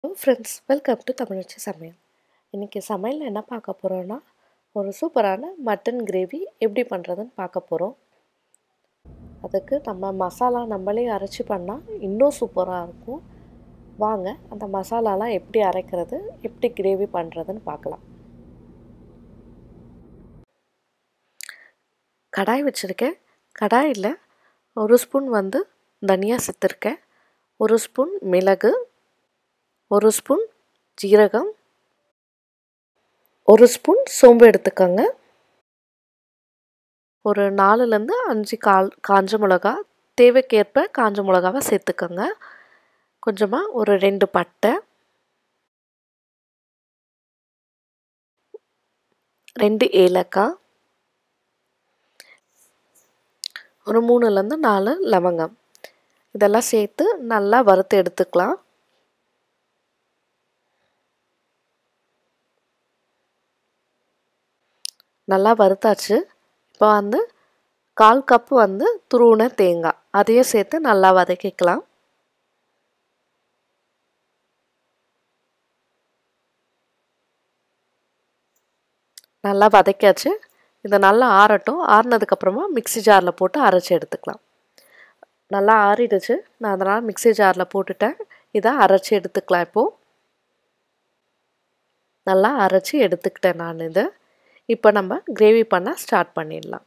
hello friends welcome to Tamizhachi Samayal இன்றைக்கி சமையலில் என்ன பார்க்க போகிறோன்னா ஒரு சூப்பரான மட்டன் கிரேவி எப்படி பண்ணுறதுன்னு பார்க்க போகிறோம் அதுக்கு நம்ம மசாலா நம்மளே அரைச்சி பண்ணால் இன்னும் சூப்பராக இருக்கும் வாங்க அந்த மசாலாலாம் எப்படி அரைக்கிறது எப்படி கிரேவி பண்ணுறதுன்னு பார்க்கலாம் கடாய் வச்சுருக்கேன் கடாயில் ஒரு ஸ்பூன் வந்து தனியா சேர்த்துருக்கேன் ஒரு ஸ்பூன் மிளகு ஒரு ஸ்பூன் ஜீரகம் ஒரு ஸ்பூன் சோம்பு எடுத்துக்கோங்க ஒரு நாலுலேருந்து அஞ்சு கால் காஞ்ச மிளகா தேவைக்கேற்ப காஞ்ச மிளகாவை சேர்த்துக்கோங்க கொஞ்சமாக ஒரு ரெண்டு பட்டை ரெண்டு ஏலக்காய் ஒரு மூணுலேருந்து நாலு லவங்கம் இதெல்லாம் சேர்த்து நல்லா வறுத்து எடுத்துக்கலாம் நல்லா வறுத்தாச்சு இப்போ வந்து கால் கப்பு வந்து துருவின தேங்காய் அதையும் சேர்த்து நல்லா வதக்கிக்கலாம் நல்லா வதக்கியாச்சு இதை நல்லா ஆறட்டும் ஆறினதுக்கப்புறமா மிக்சி ஜாரில் போட்டு அரைச்சி எடுத்துக்கலாம் நல்லா ஆறிடுச்சு நான் அதனால் மிக்சி ஜாரில் போட்டுட்டேன் இதை அரைச்சி எடுத்துக்கலாம் இப்போது நல்லா அரைச்சி எடுத்துக்கிட்டேன் நான் இதை இப்போ நம்ம கிரேவி பண்ண ஸ்டார்ட் பண்ணிடலாம்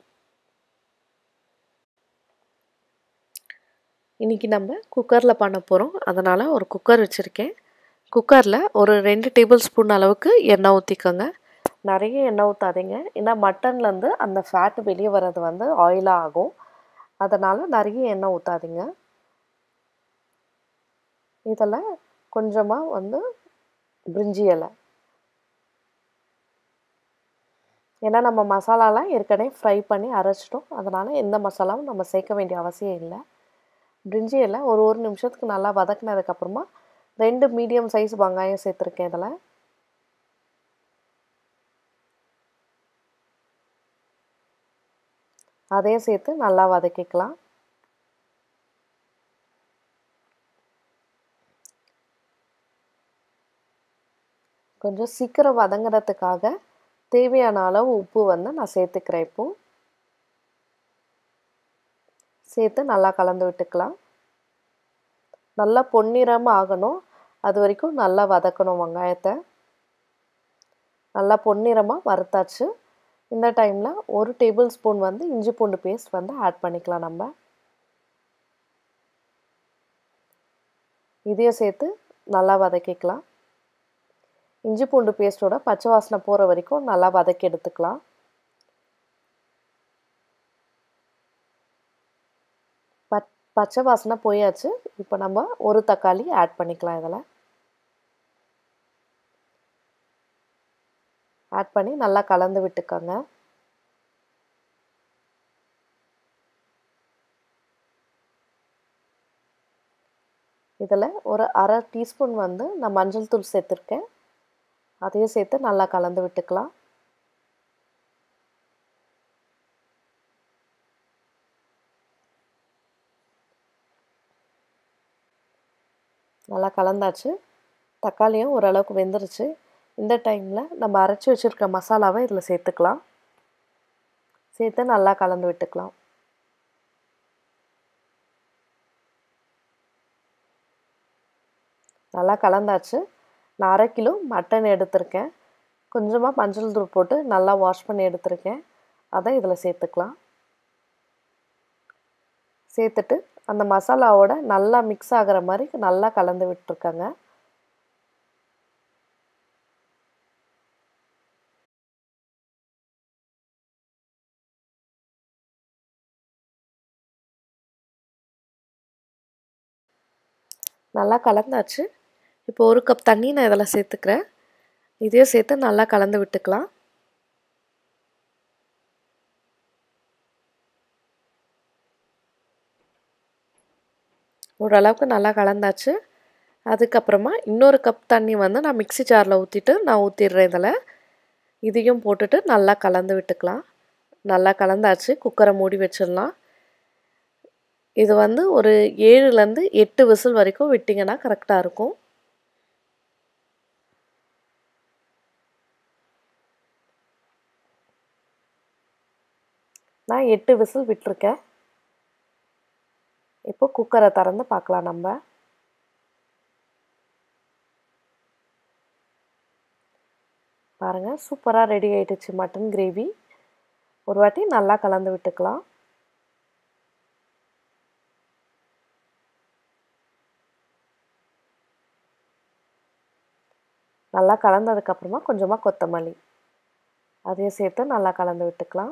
இன்றைக்கி நம்ம குக்கரில் பண்ண போகிறோம் அதனால் ஒரு குக்கர் வச்சுருக்கேன் குக்கரில் ஒரு ரெண்டு டேபிள் ஸ்பூன் அளவுக்கு எண்ணெய் ஊற்றிக்கோங்க நிறைய எண்ணெய் ஊற்றாதீங்க ஏன்னா மட்டன்லேருந்து அந்த ஃபேட் வெளியே வர்றது வந்து ஆயிலாக ஆகும் அதனால் நிறைய எண்ணெய் ஊற்றாதீங்க இதில் கொஞ்சமாக வந்து பிரிஞ்சி இலை ஏன்னா நம்ம மசாலாலாம் ஏற்கனவே ஃப்ரை பண்ணி அரைச்சிட்டோம் அதனால் எந்த மசாலாவும் நம்ம சேர்க்க வேண்டிய அவசியம் இல்லை பிரிஞ்சி இலை ஒரு ஒரு நிமிஷத்துக்கு நல்லா வதக்குனதுக்கப்புறமா ரெண்டு மீடியம் சைஸ் வெங்காயம் சேர்த்துருக்கேன் இதில் அதையும் சேர்த்து நல்லா வதக்கிக்கலாம் கொஞ்சம் சீக்கிரம் வதங்குறதுக்காக தேவையான அளவு உப்பு வந்து நான் சேர்த்துக்கிறேன் இப்போ சேர்த்து நல்லா கலந்து விட்டுக்கலாம் நல்லா பொன்னிறமாக ஆகணும் அது வரைக்கும் நல்லா வதக்கணும் வெங்காயத்தை நல்லா பொன்னிறமாக வறுத்தாச்சு இந்த டைமில் ஒரு டேபிள் ஸ்பூன் வந்து இஞ்சி பூண்டு பேஸ்ட் வந்து ஆட் பண்ணிக்கலாம் நம்ம இதையும் சேர்த்து நல்லா வதக்கிக்கலாம் இஞ்சி பூண்டு பேஸ்ட்டோட பச்சை வாசனை போகிற வரைக்கும் நல்லா வதக்கி எடுத்துக்கலாம் பச் பச்சை வாசனை போயாச்சு இப்போ நம்ம ஒரு தக்காளி ஆட் பண்ணிக்கலாம் இதில் ஆட் பண்ணி நல்லா கலந்து விட்டுக்கோங்க இதில் ஒரு அரை டீஸ்பூன் வந்து நான் மஞ்சள் தூள் சேர்த்துருக்கேன் அதையும் சேர்த்து நல்லா கலந்து விட்டுக்கலாம் நல்லா கலந்தாச்சு தக்காளியும் ஓரளவுக்கு வெந்துருச்சு இந்த டைமில் நம்ம அரைச்சி வச்சுருக்க மசாலாவை இதில் சேர்த்துக்கலாம் சேர்த்து நல்லா கலந்து விட்டுக்கலாம் நல்லா கலந்தாச்சு நான் அரை கிலோ மட்டன் எடுத்திருக்கேன் கொஞ்சமாக மஞ்சள் தூள் போட்டு நல்லா வாஷ் பண்ணி எடுத்திருக்கேன் அதை இதில் சேர்த்துக்கலாம் சேர்த்துட்டு அந்த மசாலாவோட நல்லா மிக்ஸ் ஆகிற மாதிரி நல்லா கலந்து விட்டுருக்கேங்க நல்லா கலந்தாச்சு இப்போ ஒரு கப் தண்ணி நான் இதில் சேர்த்துக்கிறேன் இதையும் சேர்த்து நல்லா கலந்து விட்டுக்கலாம் ஓரளவுக்கு நல்லா கலந்தாச்சு அதுக்கப்புறமா இன்னொரு கப் தண்ணி வந்து நான் மிக்சி ஜாரில் ஊற்றிட்டு நான் ஊற்றிடுறேன் இதில் இதையும் போட்டுட்டு நல்லா கலந்து விட்டுக்கலாம் நல்லா கலந்தாச்சு குக்கரை மூடி வச்சிடலாம் இது வந்து ஒரு ஏழுலேருந்து எட்டு விசில் வரைக்கும் விட்டிங்கன்னா கரெக்டாக இருக்கும் நான் எட்டு விசில் விட்டிருக்கேன் இப்போ குக்கரை திறந்து பார்க்கலாம் நம்ம பாருங்கள் சூப்பராக ரெடி ஆயிடுச்சு மட்டன் கிரேவி ஒரு வாட்டி நல்லா கலந்து விட்டுக்கலாம் நல்லா கலந்ததுக்கப்புறமா கொஞ்சமாக கொத்தமல்லி அதையும் சேர்த்து நல்லா கலந்து விட்டுக்கலாம்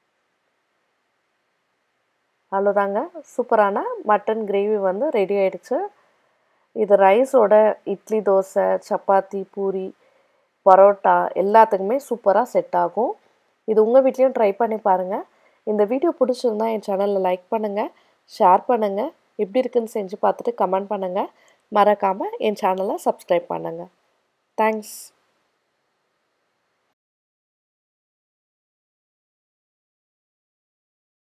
அவ்வளோதாங்க சூப்பரான மட்டன் கிரேவி வந்து ரெடி ஆயிடுச்சு இது ரைஸோட இட்லி தோசை சப்பாத்தி பூரி பரோட்டா எல்லாத்துக்குமே சூப்பராக செட் ஆகும் இது உங்கள் வீட்லேயும் ட்ரை பண்ணி பாருங்கள் இந்த வீடியோ பிடிச்சிருந்தா என் சேனலில் லைக் பண்ணுங்கள் ஷேர் பண்ணுங்கள் எப்படி இருக்குன்னு செஞ்சு பார்த்துட்டு கமெண்ட் பண்ணுங்கள் மறக்காமல் என் சேனலை சப்ஸ்கிரைப் பண்ணுங்கள் தேங்க்ஸ்